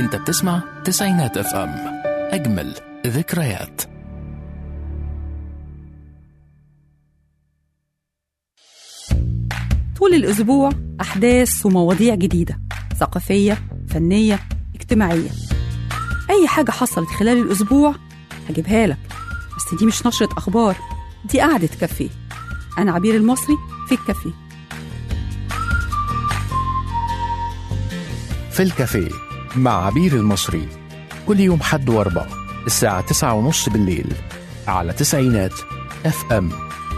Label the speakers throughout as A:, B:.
A: انت بتسمع تسعينات اف ام اجمل ذكريات
B: طول الأسبوع أحداث ومواضيع جديدة ثقافية فنية اجتماعية أي حاجة حصلت خلال الأسبوع هجيبها لك بس دي مش نشرة أخبار دي قعدة كافيه أنا عبير المصري في الكافيه
A: في الكافيه مع عبير المصري كل يوم حد واربع الساعة تسعة ونص بالليل على تسعينات اف ام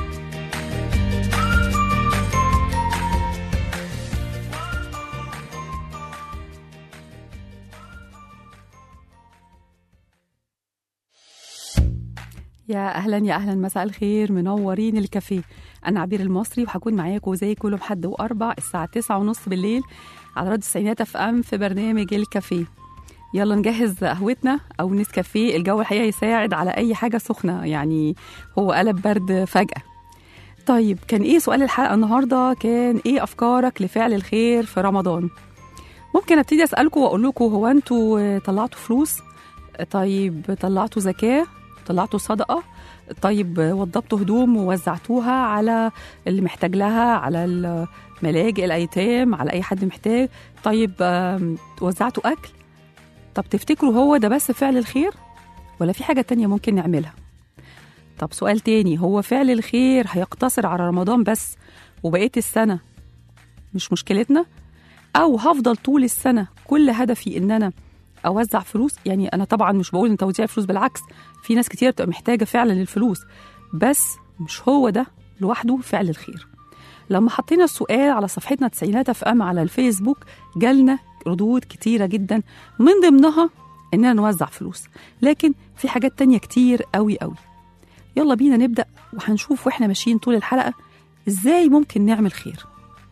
B: يا اهلا يا اهلا مساء الخير منورين الكافيه انا عبير المصري وهكون معاكم زي كل حد واربع الساعه تسعة ونص بالليل على راديو التسعينات اف ام في برنامج الكافيه يلا نجهز قهوتنا او نسكافيه الجو الحقيقه يساعد على اي حاجه سخنه يعني هو قلب برد فجاه طيب كان ايه سؤال الحلقه النهارده كان ايه افكارك لفعل الخير في رمضان ممكن ابتدي اسالكم واقول لكم هو انتوا طلعتوا فلوس طيب طلعتوا زكاه طلعتوا صدقه طيب وضبتوا هدوم ووزعتوها على اللي محتاج لها على الملاجئ الايتام على اي حد محتاج طيب آم، وزعتوا اكل طب تفتكروا هو ده بس فعل الخير ولا في حاجه تانية ممكن نعملها طب سؤال تاني هو فعل الخير هيقتصر على رمضان بس وبقيه السنه مش مشكلتنا او هفضل طول السنه كل هدفي ان انا اوزع فلوس يعني انا طبعا مش بقول ان توزيع فلوس بالعكس في ناس كتير بتبقى محتاجه فعلا الفلوس بس مش هو ده لوحده فعل الخير لما حطينا السؤال على صفحتنا تسعينات اف ام على الفيسبوك جالنا ردود كتيره جدا من ضمنها اننا نوزع فلوس لكن في حاجات تانية كتير قوي قوي يلا بينا نبدا وهنشوف واحنا ماشيين طول الحلقه ازاي ممكن نعمل خير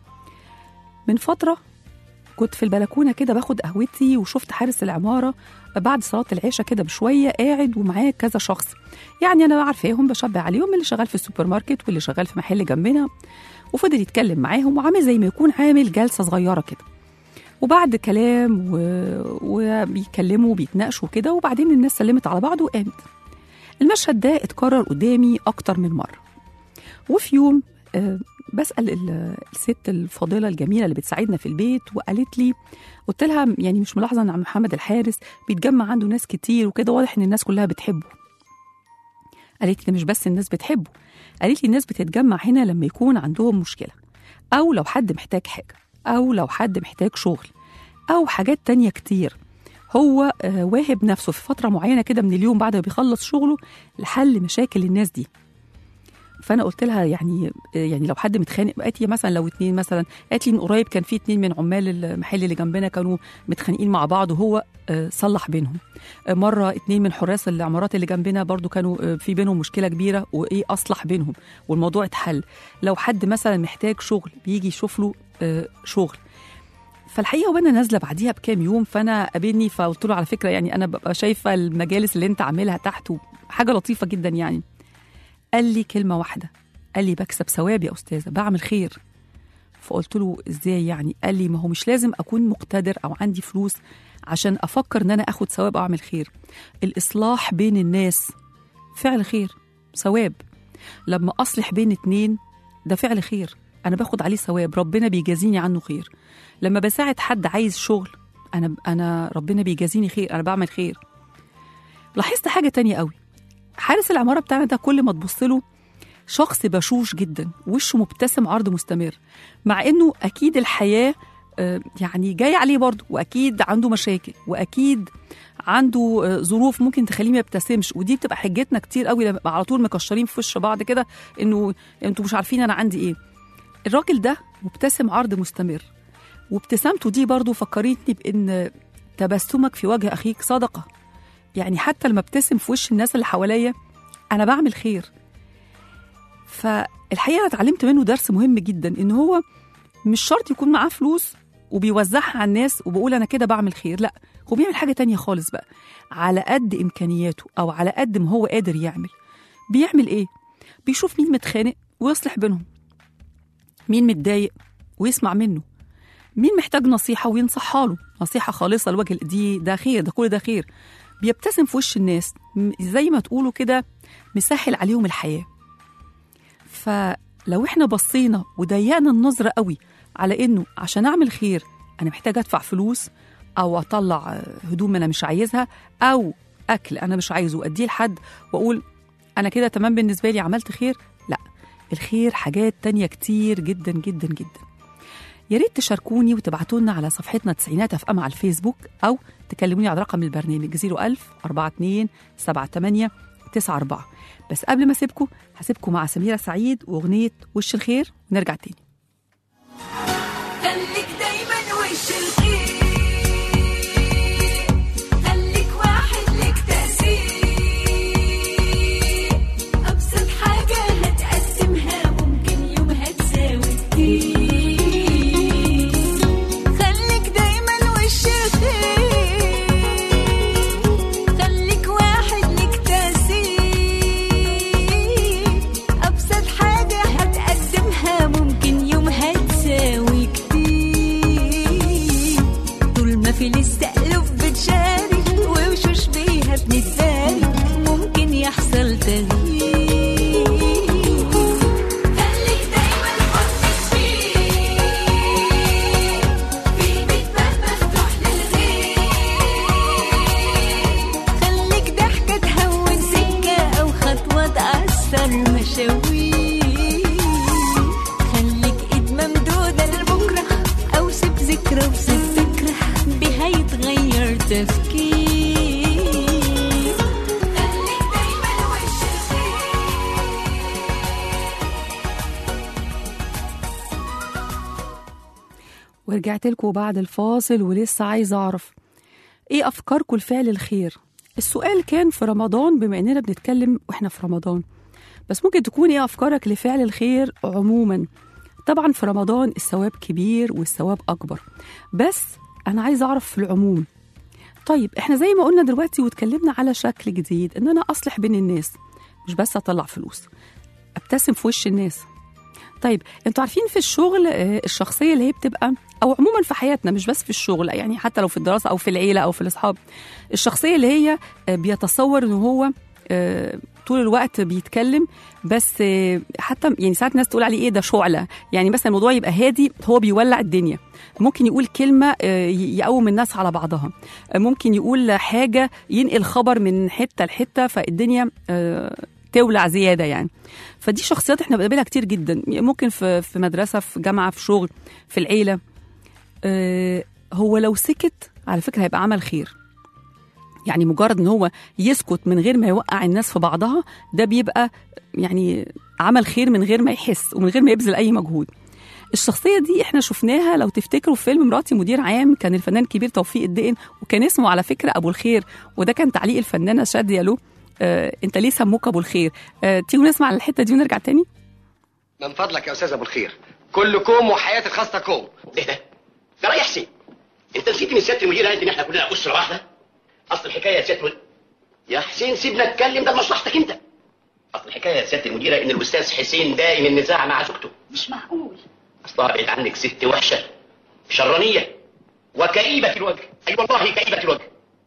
B: من فتره كنت في البلكونه كده باخد قهوتي وشفت حارس العماره بعد صلاه العشاء كده بشويه قاعد ومعاه كذا شخص يعني انا عارفاهم بشبه عليهم اللي شغال في السوبر ماركت واللي شغال في محل جنبنا وفضل يتكلم معاهم وعامل زي ما يكون عامل جلسه صغيره كده وبعد كلام و... وبيتكلموا وبيتناقشوا كده وبعدين الناس سلمت على بعض وقامت المشهد ده اتكرر قدامي اكتر من مره وفي يوم آه، بسال ال- الست الفاضله الجميله اللي بتساعدنا في البيت وقالت لي قلت لها يعني مش ملاحظه ان عم محمد الحارس بيتجمع عنده ناس كتير وكده واضح ان الناس كلها بتحبه قالت لي مش بس الناس بتحبه قالت لي الناس بتتجمع هنا لما يكون عندهم مشكله او لو حد محتاج حاجه او لو حد محتاج شغل او حاجات تانية كتير هو آه، واهب نفسه في فتره معينه كده من اليوم بعد ما بيخلص شغله لحل مشاكل الناس دي فانا قلت لها يعني يعني لو حد متخانق قالت لي مثلا لو اتنين مثلا قالت لي من قريب كان في اتنين من عمال المحل اللي جنبنا كانوا متخانقين مع بعض وهو آه، صلح بينهم آه، مره اتنين من حراس العمارات اللي جنبنا برضو كانوا آه، في بينهم مشكله كبيره وايه اصلح بينهم والموضوع اتحل لو حد مثلا محتاج شغل بيجي يشوف له آه، شغل فالحقيقه وانا نازله بعديها بكام يوم فانا قابلني فقلت له على فكره يعني انا ببقى شايفه المجالس اللي انت عاملها تحت حاجه لطيفه جدا يعني قال لي كلمه واحده قال لي بكسب ثواب يا استاذه بعمل خير فقلت له ازاي يعني قال لي ما هو مش لازم اكون مقتدر او عندي فلوس عشان افكر ان انا اخد ثواب او اعمل خير الاصلاح بين الناس فعل خير ثواب لما اصلح بين اتنين ده فعل خير انا باخد عليه ثواب ربنا بيجازيني عنه خير لما بساعد حد عايز شغل انا انا ربنا بيجازيني خير انا بعمل خير لاحظت حاجه تانية قوي حارس العماره بتاعنا ده كل ما تبص له شخص بشوش جدا وشه مبتسم عرض مستمر مع انه اكيد الحياه آه، يعني جايه عليه برضه واكيد عنده مشاكل واكيد عنده آه، ظروف ممكن تخليه ما يبتسمش ودي بتبقى حجتنا كتير قوي لما نبقى على طول مكشرين في وش بعض كده انه انتوا مش عارفين انا عندي ايه الراجل ده مبتسم عرض مستمر وابتسامته دي برضه فكرتني بان تبسمك في وجه اخيك صدقه يعني حتى لما ابتسم في وش الناس اللي حواليا انا بعمل خير فالحقيقه انا اتعلمت منه درس مهم جدا ان هو مش شرط يكون معاه فلوس وبيوزعها على الناس وبقول انا كده بعمل خير لا هو بيعمل حاجه تانية خالص بقى على قد امكانياته او على قد ما هو قادر يعمل بيعمل ايه بيشوف مين متخانق ويصلح بينهم مين متضايق ويسمع منه مين محتاج نصيحة وينصحها له نصيحة خالصة لوجه دي ده خير ده كل ده خير بيبتسم في وش الناس م- زي ما تقولوا كده مسهل عليهم الحياة فلو احنا بصينا وضيقنا النظرة قوي على انه عشان اعمل خير انا محتاج ادفع فلوس او اطلع آه، هدوم انا مش عايزها او اكل انا مش عايزه واديه لحد واقول انا كده تمام بالنسبة لي عملت خير لا الخير حاجات تانية كتير جدا جدا جدا يا ريت تشاركوني وتبعتوا لنا على صفحتنا تسعينات اف ام على الفيسبوك او تكلموني على رقم البرنامج 01000 42 78 94 بس قبل ما اسيبكم هسيبكم مع سميره سعيد واغنيه وش الخير ونرجع تاني
C: خليك دايما وش الخير خليك واحد لك تأثير أبسط حاجة هتقسمها ممكن يومها تساوي كتير خليك دايما وش الخير خليك واحد لك تأثير أبسط حاجة هتقدمها ممكن يومها تساوي كتير طول ما في لسه قلوب بتشارك ووشوش بيها بنتبارك ممكن يحصل تغيير خليك دايما حطك فيه في البيت باب مفتوح للغير خليك ضحكة تهون سكة أو خطوة تأثر مشاوير خليك إيد ممدودة لبكرة أو سيب ذكرى وسيب فكرة بها يتغير تفكير خليك دايما وش الخير
B: ورجعت لكم بعد الفاصل ولسه عايزه اعرف ايه افكاركم لفعل الخير السؤال كان في رمضان بما اننا بنتكلم واحنا في رمضان بس ممكن تكون ايه افكارك لفعل الخير عموما طبعا في رمضان الثواب كبير والثواب اكبر بس انا عايزه اعرف في العموم طيب احنا زي ما قلنا دلوقتي واتكلمنا على شكل جديد ان انا اصلح بين الناس مش بس اطلع فلوس ابتسم في وش الناس طيب انتوا عارفين في الشغل آه، الشخصيه اللي هي بتبقى او عموما في حياتنا مش بس في الشغل يعني حتى لو في الدراسه او في العيله او في الاصحاب الشخصيه اللي هي آه، بيتصور ان هو آه، طول الوقت بيتكلم بس آه، حتى يعني ساعات ناس تقول عليه ايه ده شعله يعني مثلا الموضوع يبقى هادي هو بيولع الدنيا ممكن يقول كلمه آه، ي- يقوم الناس على بعضها آه، ممكن يقول حاجه ينقل خبر من حته لحته فالدنيا آه، تولع زياده يعني فدي شخصيات احنا بنقابلها كتير جدا ممكن في في مدرسه في جامعه في شغل في العيله آه، هو لو سكت على فكره هيبقى عمل خير يعني مجرد ان هو يسكت من غير ما يوقع الناس في بعضها ده بيبقى يعني عمل خير من غير ما يحس ومن غير ما يبذل اي مجهود الشخصيه دي احنا شفناها لو تفتكروا في فيلم مراتي مدير عام كان الفنان الكبير توفيق الدقن وكان اسمه على فكره ابو الخير وده كان تعليق الفنانه شاديه له آه انت ليه سموك ابو الخير آه تيجوا نسمع الحته دي ونرجع تاني
D: من فضلك يا استاذ ابو الخير كل كوم وحياتي الخاصه كوم
E: ايه ده؟ ده رايح حسين انت نسيت من سياده المدير قالت ان احنا كلنا اسره واحده اصل الحكايه يا سياده المدير يا حسين سيبنا نتكلم ده لمصلحتك انت اصل الحكايه يا سياده المديره ان الاستاذ حسين دايم النزاع مع زوجته
C: مش معقول
E: اصلها بعيد عنك ست وحشه شرانيه وكئيبه الوجه اي والله كئيبه الوجه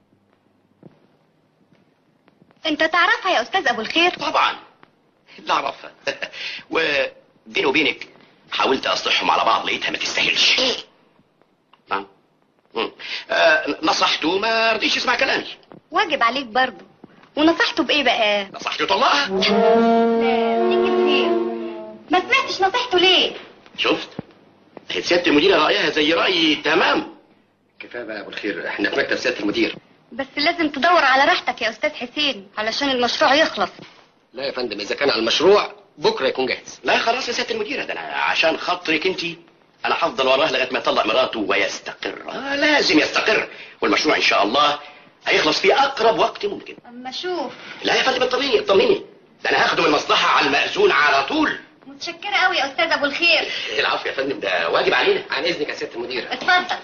F: انت تعرفها يا استاذ ابو الخير
E: طبعا لا اعرفها وبيني وبينك حاولت اصلحهم على بعض لقيتها ما تستاهلش نعم مم. آه، نصحته ما رضيش يسمع كلامي
F: واجب عليك برضه ونصحته بايه بقى
E: نصحته طلقها
F: تيجي فين ما سمعتش نصيحته ليه
E: شفت هي سياده المديره رايها زي رايي تمام
D: كفايه بقى يا ابو الخير احنا في مكتب سياده المدير
F: بس لازم تدور على راحتك يا استاذ حسين علشان المشروع يخلص
D: لا يا فندم اذا كان على المشروع بكره يكون جاهز
E: لا خلاص يا سياده المديره ده انا عشان خاطرك انت انا هفضل وراه لغايه ما يطلق مراته ويستقر آه لازم يستقر والمشروع ان شاء الله هيخلص في اقرب وقت ممكن
F: اما شوف
E: لا يا فندم اطمني اطمني ده انا هاخده من المصلحه على المأذون على طول
F: متشكرة قوي يا استاذ ابو الخير
E: العفو يا فندم ده واجب علينا
D: عن اذنك يا سياده المدير
F: اتفضل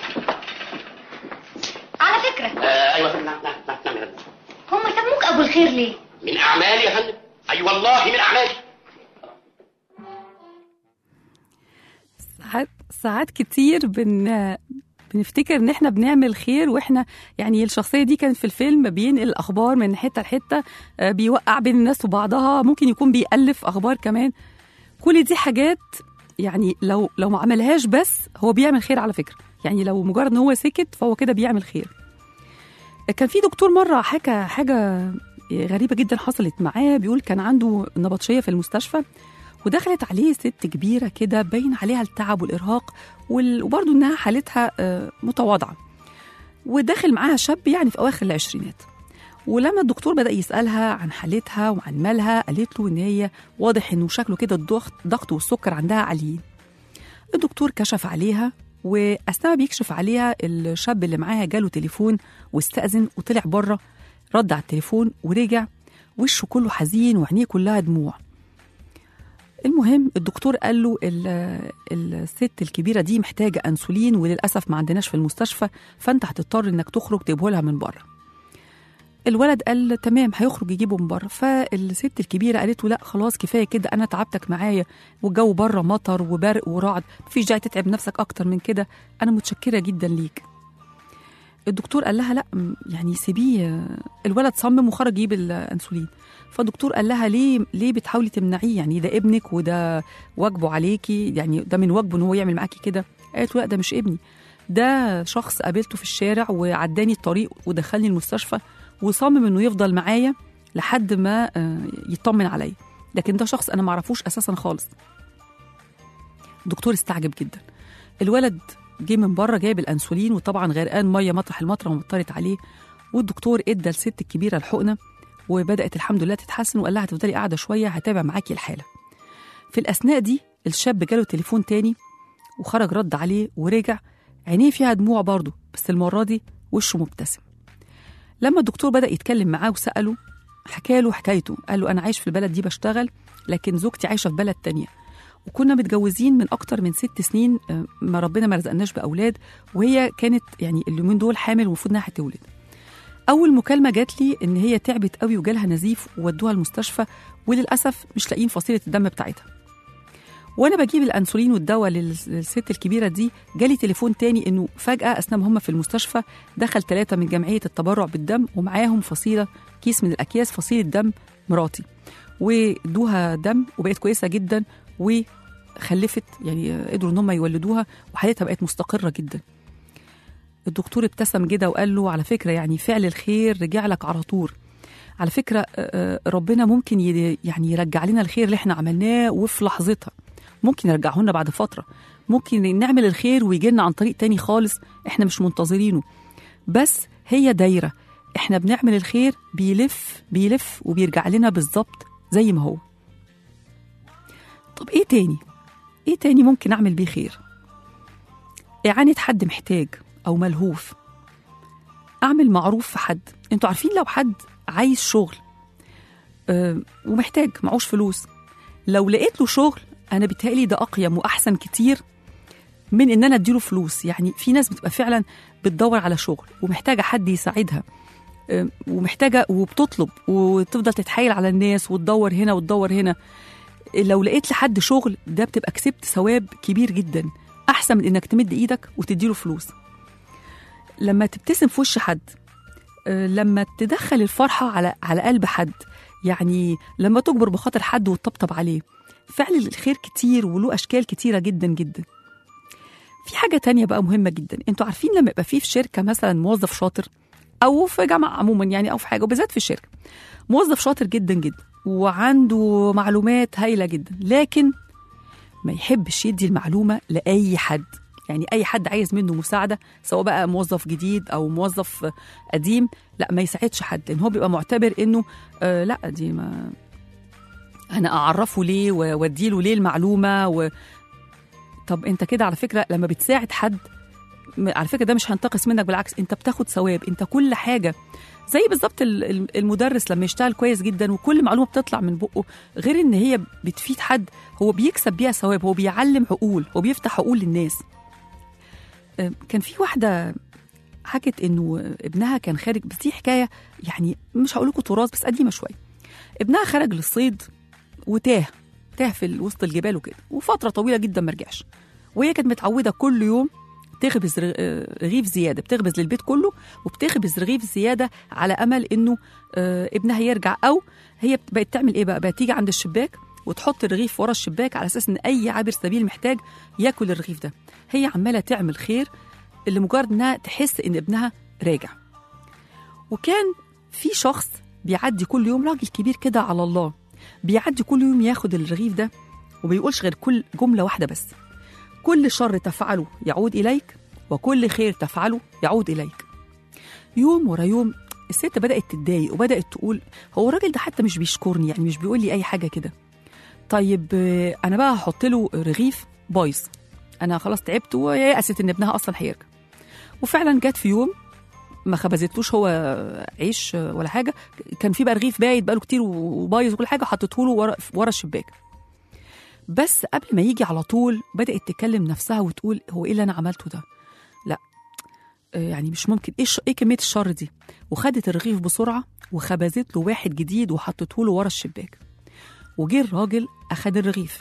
F: على فكرة
E: آه ايوه يا فندم نعم نعم نعم, نعم يا فندم.
F: هم سموك ابو الخير ليه
E: من اعمالي يا فندم اي والله من اعمالي
B: ساعات ساعات كتير بن بنفتكر ان احنا بنعمل خير واحنا يعني الشخصيه دي كانت في الفيلم بينقل الاخبار من حته لحته آه، بيوقع بين الناس وبعضها ممكن يكون بيألف اخبار كمان كل دي حاجات يعني لو لو ما عملهاش بس هو بيعمل خير على فكره يعني لو مجرد ان هو سكت فهو كده بيعمل خير كان في دكتور مره حكى حاجه غريبه جدا حصلت معاه بيقول كان عنده نبطشيه في المستشفى ودخلت عليه ست كبيره كده باين عليها التعب والارهاق وال- وبرضه انها حالتها آه، متواضعه وداخل معاها شاب يعني في اواخر العشرينات ولما الدكتور بدا يسالها عن حالتها وعن مالها قالت له ان هي واضح انه شكله كده الضغط ضغط والسكر عندها عاليين الدكتور كشف عليها واثناء ما بيكشف عليها الشاب اللي معاها جاله تليفون واستاذن وطلع بره رد على التليفون ورجع وشه كله حزين وعينيه كلها دموع المهم الدكتور قال له ال- الست الكبيره دي محتاجه انسولين وللاسف ما عندناش في المستشفى فانت هتضطر انك تخرج تجيبه لها من بره الولد قال تمام هيخرج يجيبه من بره فالست الكبيره قالت له لا خلاص كفايه كده انا تعبتك معايا والجو بره مطر وبرق ورعد مفيش داعي تتعب نفسك اكتر من كده انا متشكره جدا ليك الدكتور قال لها لا م- يعني سيبيه الولد صمم وخرج يجيب الانسولين فالدكتور قال لها ليه ليه بتحاولي تمنعيه يعني ده ابنك وده واجبه عليكي يعني ده من واجبه ان هو يعمل معاكي كده قالت له لا ده مش ابني ده شخص قابلته في الشارع وعداني الطريق ودخلني المستشفى وصمم انه يفضل معايا لحد ما آه، يطمن عليا لكن ده شخص انا معرفوش اساسا خالص الدكتور استعجب جدا الولد جه من بره جايب الانسولين وطبعا غرقان ميه مطرح المطره ومطرت عليه والدكتور ادى الست الكبيره الحقنه وبدات الحمد لله تتحسن وقال لها هتفضلي قاعده شويه هتابع معاكي الحاله في الاثناء دي الشاب جاله تليفون تاني وخرج رد عليه ورجع عينيه فيها دموع برضه بس المره دي وشه مبتسم لما الدكتور بدا يتكلم معاه وساله حكى له حكايته قال له انا عايش في البلد دي بشتغل لكن زوجتي عايشه في بلد تانية وكنا متجوزين من اكتر من ست سنين آه، ما ربنا ما رزقناش باولاد وهي كانت يعني اليومين دول حامل المفروض انها هتولد اول مكالمه جات لي ان هي تعبت قوي وجالها نزيف وودوها المستشفى وللاسف مش لاقيين فصيله الدم بتاعتها وانا بجيب الانسولين والدواء لل- للست الكبيره دي جالي تليفون تاني انه فجاه اثناء ما هم في المستشفى دخل ثلاثه من جمعيه التبرع بالدم ومعاهم فصيله كيس من الاكياس فصيله دم مراتي وادوها دم وبقت كويسه جدا وخلفت يعني قدروا ان هم يولدوها وحياتها بقت مستقره جدا الدكتور ابتسم كده وقال له على فكره يعني فعل الخير رجع لك على طول على فكره آه، آه، ربنا ممكن ي- يعني يرجع لنا الخير اللي احنا عملناه وفي لحظتها ممكن يرجعه لنا بعد فتره ممكن نعمل الخير ويجي لنا عن طريق تاني خالص احنا مش منتظرينه بس هي دايره احنا بنعمل الخير بيلف بيلف وبيرجع لنا بالظبط زي ما هو طب ايه تاني ايه تاني ممكن اعمل بيه خير اعانه حد محتاج او ملهوف اعمل معروف في حد انتوا عارفين لو حد عايز شغل أه ومحتاج معوش فلوس لو لقيت له شغل انا بيتهيألي ده اقيم واحسن كتير من ان انا اديله فلوس يعني في ناس بتبقى فعلا بتدور على شغل ومحتاجه حد يساعدها أه، ومحتاجه وبتطلب وتفضل تتحايل على الناس وتدور هنا وتدور هنا لو لقيت لحد شغل ده بتبقى كسبت ثواب كبير جدا احسن من انك تمد ايدك وتديله فلوس لما تبتسم في وش حد آه، لما تدخل الفرحة على على قلب حد يعني لما تجبر بخاطر حد وتطبطب عليه فعل الخير كتير وله أشكال كتيرة جدا جدا في حاجة تانية بقى مهمة جدا انتوا عارفين لما يبقى في في شركة مثلا موظف شاطر أو في جامعة عموما يعني أو في حاجة وبالذات في الشركة موظف شاطر جدا جدا وعنده معلومات هايلة جدا لكن ما يحبش يدي المعلومة لأي حد يعني أي حد عايز منه مساعدة سواء بقى موظف جديد أو موظف قديم لا ما يساعدش حد لأن هو بيبقى معتبر إنه آه لا دي ما أنا أعرفه ليه وأديله ليه المعلومة و... طب أنت كده على فكرة لما بتساعد حد م- على فكرة ده مش هينتقص منك بالعكس أنت بتاخد ثواب أنت كل حاجة زي بالظبط ال- ال- المدرس لما يشتغل كويس جدا وكل معلومه بتطلع من بقه غير ان هي بتفيد حد هو بيكسب بيها ثواب هو بيعلم عقول هو بيفتح عقول للناس آه، كان في واحده حكت انه ابنها كان خارج بس دي حكايه يعني مش هقول لكم تراث بس قديمه شويه ابنها خرج للصيد وتاه تاه في ال- وسط الجبال وكده وفتره طويله جدا ما رجعش وهي كانت متعوده كل يوم تخبز رغ- آه، رغيف زياده بتخبز للبيت كله وبتخبز رغيف زياده على امل انه آه، ابنها يرجع او هي بقت تعمل ايه بقى بقت تيجي عند الشباك وتحط الرغيف ورا الشباك على اساس ان اي عابر سبيل محتاج ياكل الرغيف ده هي عماله تعمل خير لمجرد انها تحس ان ابنها راجع وكان في شخص بيعدي كل يوم راجل كبير كده على الله بيعدي كل يوم ياخد الرغيف ده وبيقولش غير كل جمله واحده بس كل شر تفعله يعود اليك وكل خير تفعله يعود اليك يوم ورا يوم الست بدات تتضايق وبدات تقول هو الراجل ده حتى مش بيشكرني يعني مش بيقول لي اي حاجه كده طيب آه، انا بقى هحط له رغيف بايظ انا خلاص تعبت ويأست ان ابنها اصلا هيرجع وفعلا جت في يوم ما خبزتلوش هو عيش ولا حاجه كان في بقى رغيف بايت بقاله كتير وبايظ وكل حاجه حطيته له ورا ورا الشباك بس قبل ما يجي على طول بدات تكلم نفسها وتقول هو ايه اللي انا عملته ده لا آه، يعني مش ممكن ايه الش- ايه كميه الشر دي وخدت الرغيف بسرعه وخبزت له واحد جديد وحطته له ورا الشباك وجه الراجل اخد الرغيف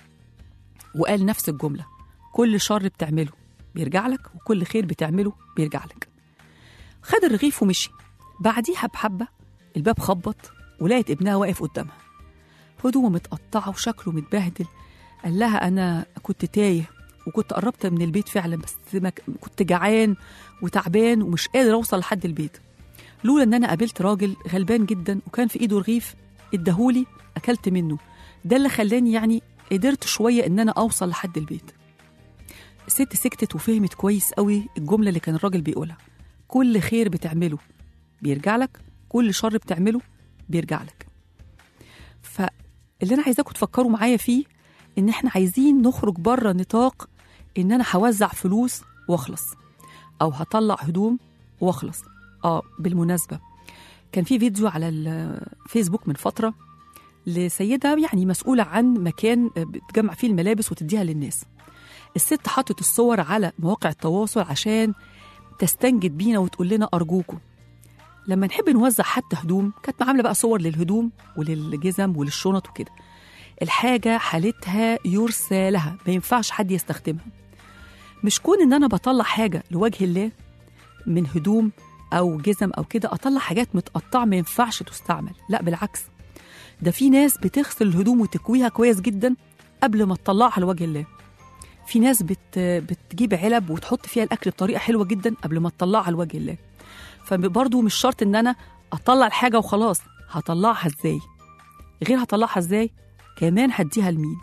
B: وقال نفس الجمله كل شر بتعمله بيرجع لك وكل خير بتعمله بيرجع لك خد الرغيف ومشي بعديها بحبة الباب خبط ولقت ابنها واقف قدامها هدومه متقطعة وشكله متبهدل قال لها أنا كنت تايه وكنت قربت من البيت فعلا بس ما ك- كنت جعان وتعبان ومش قادر أوصل لحد البيت لولا إن أنا قابلت راجل غلبان جدا وكان في إيده رغيف اداهولي أكلت منه ده اللي خلاني يعني قدرت شوية إن أنا أوصل لحد البيت الست سكتت وفهمت كويس قوي الجملة اللي كان الراجل بيقولها كل خير بتعمله بيرجع لك كل شر بتعمله بيرجع لك فاللي انا عايزاكم تفكروا معايا فيه ان احنا عايزين نخرج بره نطاق ان انا هوزع فلوس واخلص او هطلع هدوم واخلص اه بالمناسبه كان في فيديو على الفيسبوك من فتره لسيده يعني مسؤوله عن مكان بتجمع فيه الملابس وتديها للناس الست حطت الصور على مواقع التواصل عشان تستنجد بينا وتقول لنا أرجوكم لما نحب نوزع حتى هدوم كانت عاملة بقى صور للهدوم وللجزم وللشنط وكده الحاجة حالتها يرثى لها ما ينفعش حد يستخدمها مش كون ان انا بطلع حاجة لوجه الله من هدوم او جزم او كده اطلع حاجات متقطعة ما ينفعش تستعمل لا بالعكس ده في ناس بتغسل الهدوم وتكويها كويس جدا قبل ما تطلعها لوجه الله في ناس بت بتجيب علب وتحط فيها الاكل بطريقه حلوه جدا قبل ما تطلعها لوجه الله فبرضه مش شرط ان انا اطلع الحاجه وخلاص هطلعها ازاي غير هطلعها ازاي كمان هديها لمين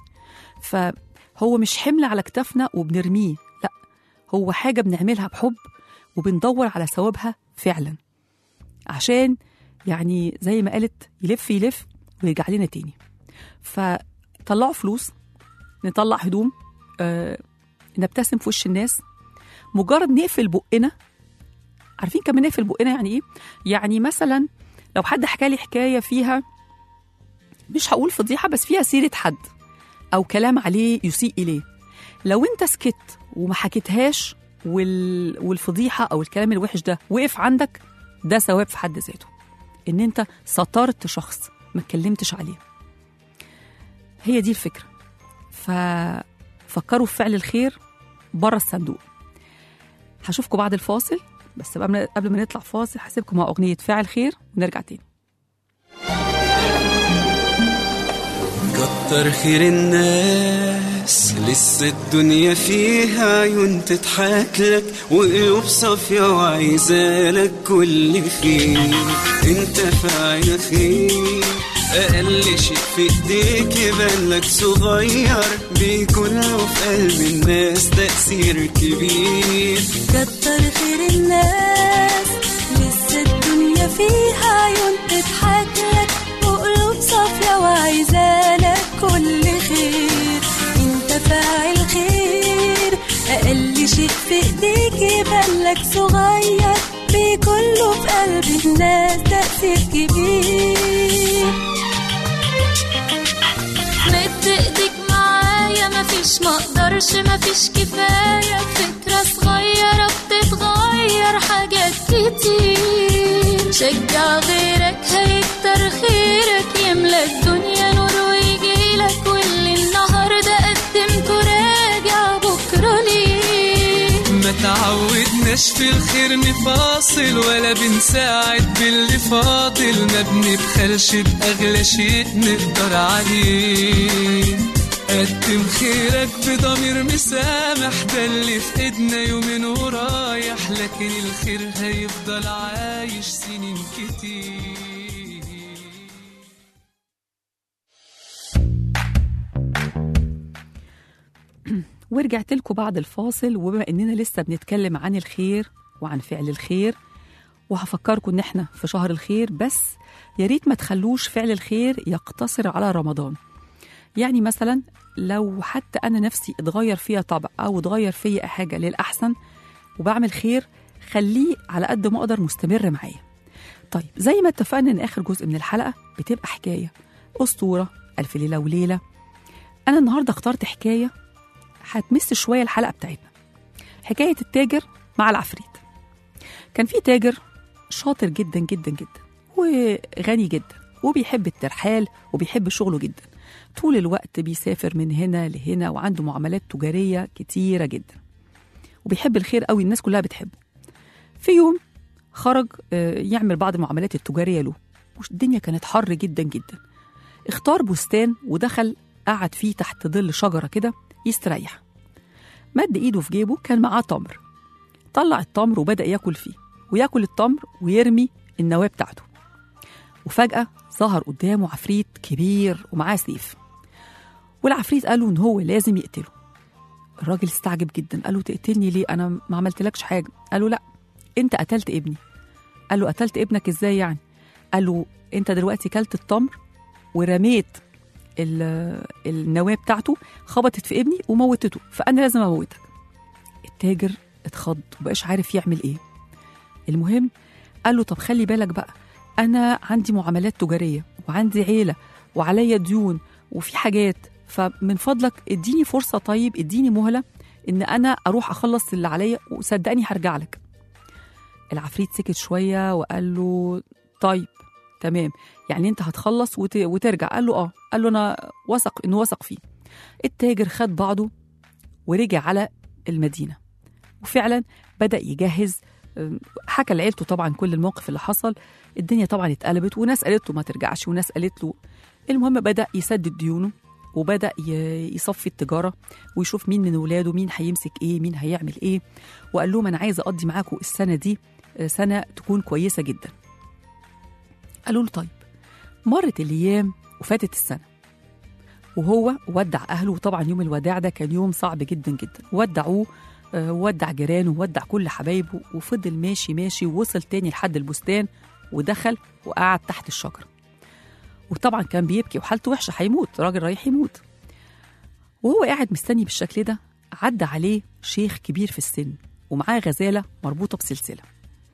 B: فهو مش حمل على كتافنا وبنرميه لا هو حاجه بنعملها بحب وبندور على ثوابها فعلا عشان يعني زي ما قالت يلف يلف ويرجع لنا تاني فطلعوا فلوس نطلع هدوم آه، نبتسم في وش الناس مجرد نقفل بقنا عارفين كمان نقفل بقنا يعني ايه يعني مثلا لو حد حكى لي حكايه فيها مش هقول فضيحه بس فيها سيره حد او كلام عليه يسيء اليه لو انت سكت وما حكيتهاش وال... والفضيحه او الكلام الوحش ده وقف عندك ده ثواب في حد ذاته ان انت سترت شخص ما اتكلمتش عليه هي دي الفكره ففكروا في فعل الخير بره الصندوق هشوفكم بعد الفاصل بس قبل قبل ما نطلع فاصل هسيبكم مع اغنيه فاعل خير ونرجع تاني
G: كتر خير الناس لسه الدنيا فيها عيون تضحك لك وقلوب صافية وعايزالك كل خير انت فاعل خير أقل شيء في إيديك يبان لك صغير بيكون له في قلب الناس تأثير كبير
C: كتر خير الناس لسه الدنيا فيها عيون تضحك لك وقلوب صافية وعايزالك كل خير انت فاعل خير أقل شيء في ايديك يبان لك صغير بيكون له في قلب الناس تأثير كبير مد ايديك معايا مفيش مقدرش مفيش كفاية فكرة صغيرة بتتغير حاجات كتير شجع غيرك هيكتر خيرك يملى الدنيا نور ويجيلك واللي النهاردة قدمته راجع بكرة
G: تعودناش في الخير نفاصل ولا بنساعد باللي فاضل ما بنبخلش بأغلى شيء نقدر عليه قدم خيرك بضمير مسامح ده اللي في ايدنا يومين ورايح لكن الخير هيفضل عايش سنين كتير
B: ورجعت لكم بعد الفاصل وبما اننا لسه بنتكلم عن الخير وعن فعل الخير وهفكركم ان احنا في شهر الخير بس يا ريت ما تخلوش فعل الخير يقتصر على رمضان يعني مثلا لو حتى انا نفسي اتغير فيها طبع او اتغير فيا حاجه للاحسن وبعمل خير خليه على قد ما اقدر مستمر معايا طيب زي ما اتفقنا ان اخر جزء من الحلقه بتبقى حكايه اسطوره الف ليله وليله انا النهارده اخترت حكايه هتمس شويه الحلقه بتاعتنا حكايه التاجر مع العفريت كان في تاجر شاطر جدا جدا جدا وغني جدا وبيحب الترحال وبيحب شغله جدا طول الوقت بيسافر من هنا لهنا وعنده معاملات تجاريه كتيره جدا وبيحب الخير قوي الناس كلها بتحبه في يوم خرج آه، يعمل بعض المعاملات التجاريه له والدنيا كانت حر جدا جدا اختار بستان ودخل قعد فيه تحت ظل شجره كده يستريح مد ايده في جيبه كان معاه تمر طلع التمر وبدا ياكل فيه وياكل التمر ويرمي النواه بتاعته وفجاه ظهر قدامه عفريت كبير ومعاه سيف والعفريت قال له ان هو لازم يقتله الراجل استعجب جدا قال له تقتلني ليه انا ما عملتلكش حاجه قال له لا انت قتلت ابني قال له قتلت ابنك ازاي يعني قال له انت دلوقتي كلت التمر ورميت ال- النواه بتاعته خبطت في ابني وموتته فانا لازم اموتك التاجر اتخض وبقاش عارف يعمل ايه المهم قال له طب خلي بالك بقى انا عندي معاملات تجاريه وعندي عيله وعليا ديون وفي حاجات فمن فضلك اديني فرصه طيب اديني مهله ان انا اروح اخلص اللي عليا وصدقني هرجع لك العفريت سكت شويه وقال له طيب تمام يعني انت هتخلص وت... وترجع قال له اه قال له انا وثق انه وثق فيه التاجر خد بعضه ورجع على المدينه وفعلا بدا يجهز أم، حكى لعيلته طبعا كل الموقف اللي حصل الدنيا طبعا اتقلبت وناس قالت له ما ترجعش وناس قالت له المهم بدا يسدد ديونه وبدا ي- يصفي التجاره ويشوف مين من ولاده مين هيمسك ايه مين هيعمل ايه وقال لهم انا عايز اقضي معاكم السنه دي آه، سنه تكون كويسه جدا قالوا له طيب مرت الايام وفاتت السنه وهو ودع اهله وطبعا يوم الوداع ده كان يوم صعب جدا جدا ودعوه آه، ودع جيرانه وودع كل حبايبه وفضل ماشي ماشي ووصل تاني لحد البستان ودخل وقعد تحت الشجره وطبعا كان بيبكي وحالته وحشه هيموت راجل رايح يموت وهو قاعد مستني بالشكل ده عدى عليه شيخ كبير في السن ومعاه غزاله مربوطه بسلسله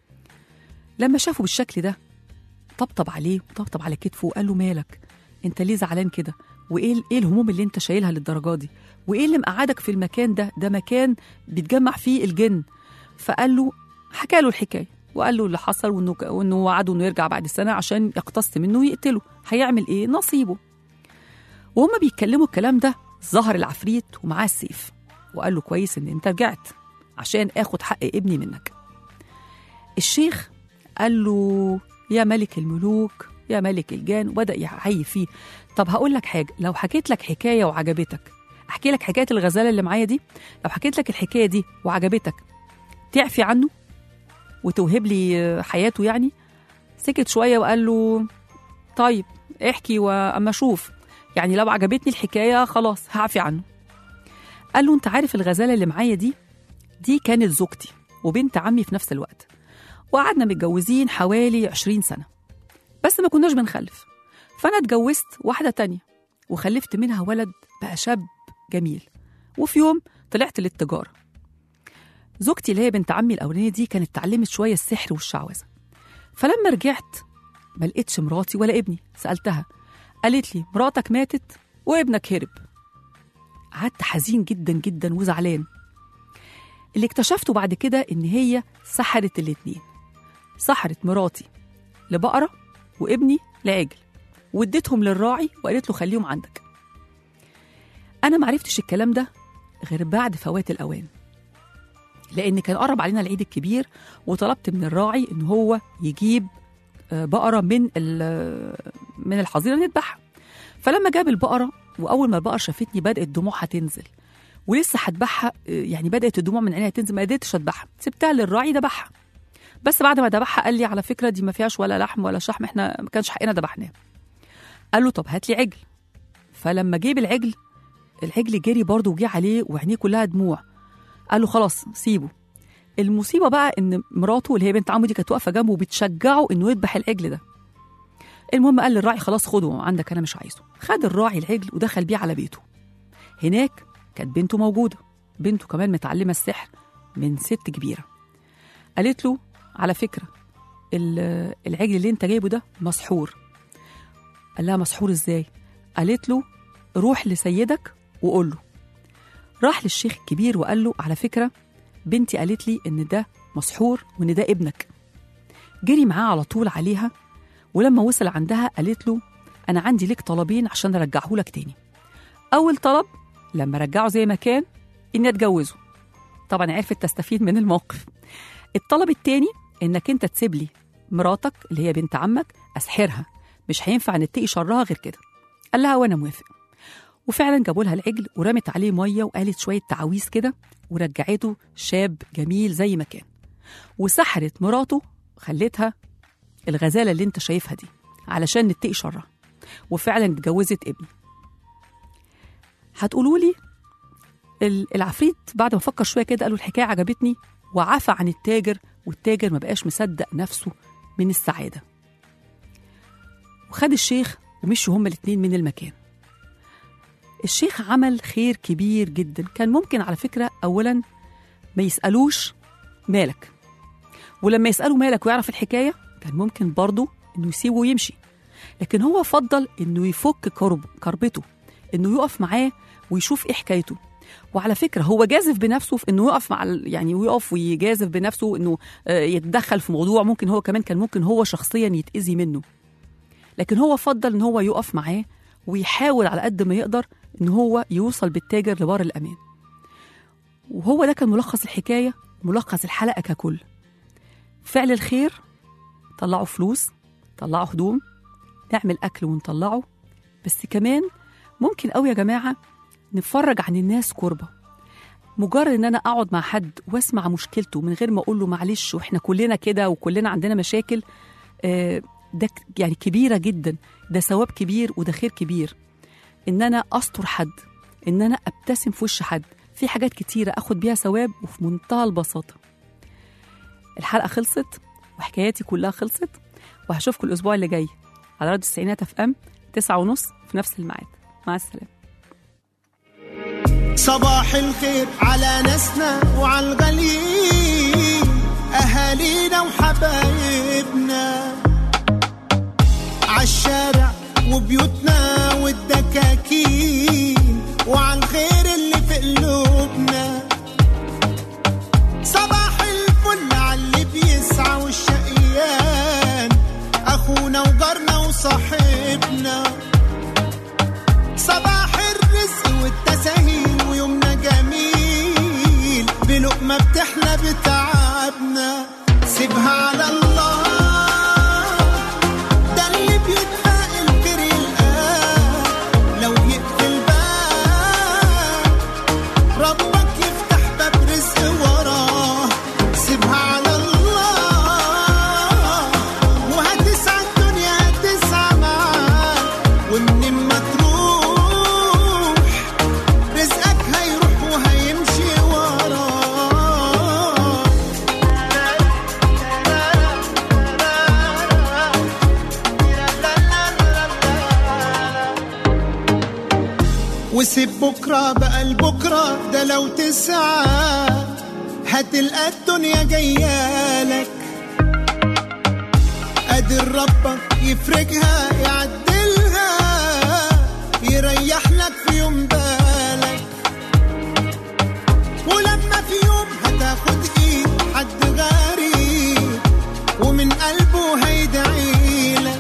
B: لما شافه بالشكل ده طبطب عليه وطبطب على كتفه وقال له مالك انت ليه زعلان كده وايه ال- ايه الهموم اللي انت شايلها للدرجه دي وايه اللي مقعدك في المكان ده ده مكان بيتجمع فيه الجن فقال له حكى له الحكايه وقال له اللي حصل وانه ك- وانه وعده انه يرجع بعد سنه عشان يقتص منه ويقتله هيعمل ايه نصيبه وهما بيتكلموا الكلام ده ظهر العفريت ومعاه السيف وقال له كويس ان انت رجعت عشان اخد حق ابني منك الشيخ قال له يا ملك الملوك يا ملك الجان وبدا يعي فيه طب هقول لك حاجه لو حكيت لك حكايه وعجبتك احكي لك حكايه الغزاله اللي معايا دي لو حكيت لك الحكايه دي وعجبتك تعفي عنه وتوهب لي حياته يعني سكت شويه وقال له طيب احكي واما اشوف يعني لو عجبتني الحكايه خلاص هعفي عنه قال له انت عارف الغزاله اللي معايا دي دي كانت زوجتي وبنت عمي في نفس الوقت وقعدنا متجوزين حوالي 20 سنه بس ما كناش بنخلف فانا اتجوزت واحده تانية وخلفت منها ولد بقى شاب جميل وفي يوم طلعت للتجاره زوجتي اللي هي بنت عمي الاولانيه دي كانت اتعلمت شويه السحر والشعوذه فلما رجعت ما لقيتش مراتي ولا ابني سالتها قالت لي مراتك ماتت وابنك هرب قعدت حزين جدا جدا وزعلان اللي اكتشفته بعد كده ان هي سحرت الاتنين سحرت مراتي لبقره وابني لعجل واديتهم للراعي وقالت له خليهم عندك انا معرفتش الكلام ده غير بعد فوات الاوان لان كان قرب علينا العيد الكبير وطلبت من الراعي ان هو يجيب آه، بقره من ال- من الحظيره نذبحها فلما جاب البقره واول ما البقره شافتني بدات دموعها تنزل ولسه هذبحها آه، يعني بدات الدموع من عينيها تنزل ما قدرتش اذبحها سبتها للراعي ذبحها بس بعد ما ذبحها قال لي على فكره دي ما فيهاش ولا لحم ولا شحم احنا ما كانش حقنا ذبحناه قال له طب هات لي عجل فلما جيب العجل العجل جري برضه وجه عليه وعينيه كلها دموع قال له خلاص سيبه المصيبه بقى ان مراته اللي هي بنت عمه دي كانت واقفه جنبه بتشجعه انه يذبح العجل ده المهم قال للراعي خلاص خده عندك انا مش عايزه خد الراعي العجل ودخل بيه على بيته هناك كانت بنته موجوده بنته كمان متعلمه السحر من ست كبيره قالت له على فكره ال- العجل اللي انت جايبه ده مسحور قال لها مسحور ازاي قالت له روح لسيدك وقول له راح للشيخ الكبير وقال له على فكره بنتي قالت لي ان ده مسحور وان ده ابنك جري معاه على طول عليها ولما وصل عندها قالت له انا عندي ليك طلبين عشان ارجعه لك تاني اول طلب لما رجعه زي ما كان اني اتجوزه طبعا عرفت تستفيد من الموقف الطلب التاني انك انت تسيب لي مراتك اللي هي بنت عمك اسحرها مش هينفع نتقي شرها غير كده قال لها وانا موافق وفعلا جابوا لها العجل ورمت عليه ميه وقالت شويه تعاويذ كده ورجعته شاب جميل زي ما كان وسحرت مراته خلتها الغزاله اللي انت شايفها دي علشان نتقي شرها وفعلا اتجوزت ابني هتقولوا لي ال- العفريت بعد ما فكر شويه كده قالوا الحكايه عجبتني وعفى عن التاجر والتاجر ما بقاش مصدق نفسه من السعاده وخد الشيخ ومشوا هما الاتنين من المكان الشيخ عمل خير كبير جدا كان ممكن على فكرة أولا ما يسألوش مالك ولما يسألوا مالك ويعرف الحكاية كان ممكن برضه إنه يسيبه ويمشي لكن هو فضل إنه يفك كرب كربته إنه يقف معاه ويشوف إيه حكايته وعلى فكرة هو جازف بنفسه في إنه يقف مع ال- يعني ويقف ويجازف بنفسه إنه آه، يتدخل في موضوع ممكن هو كمان كان ممكن هو شخصيا يتأذي منه لكن هو فضل إن هو يقف معاه ويحاول على قد ما يقدر ان هو يوصل بالتاجر لبار الامان وهو ده كان ملخص الحكايه ملخص الحلقه ككل فعل الخير طلعوا فلوس طلعوا هدوم نعمل اكل ونطلعه بس كمان ممكن قوي يا جماعه نفرج عن الناس كربه مجرد ان انا اقعد مع حد واسمع مشكلته من غير ما اقول له معلش واحنا كلنا كده وكلنا عندنا مشاكل آه، ده ك- يعني كبيره جدا ده ثواب كبير وده خير كبير ان انا استر حد ان انا ابتسم في وش حد في حاجات كتيره اخد بيها ثواب وفي منتهى البساطه الحلقه خلصت وحكاياتي كلها خلصت وهشوفكم الاسبوع اللي جاي على راديو التسعينات اف ام تسعة ونص في نفس الميعاد مع السلامه
H: صباح الخير على ناسنا وعلى الغاليين أهالينا وحبايبنا عالشارع وبيوتنا والدكاكين وعلى الخير اللي في قلوبنا صباح الفل على اللي بيسعى والشقيان أخونا وجارنا وصاحبنا صباح الرزق والتساهيل ويومنا جميل بلقمة بتحلى بتعبنا سيبها على الله ده اللي بيتفائل خير يلقاه لو يقفل باب ربك يفتح باب رزق وراه سيبها على الله وهتسعى الدنيا هتسعى معاك ومن ما تروح رزقك هيروح وهيمشي وراه وسيب بكرة بقى لبكرة ده لو تسعى هتلقى الدنيا جايالك قادر ربك يفرجها يعدلها يريح لك في يوم بالك ولما في يوم هتاخد ايد حد غريب ومن قلبه هيدعيلك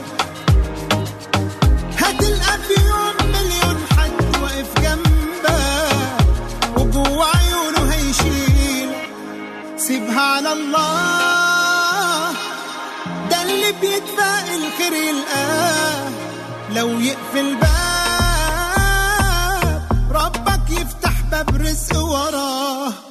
H: هتلقى في يوم مليون حد واقف جنبك وجوه عيونه هيشيلك سيبها على الله ده اللي بيدفع الخير يلقاه لو يقفل باب ربك يفتح باب رزق وراه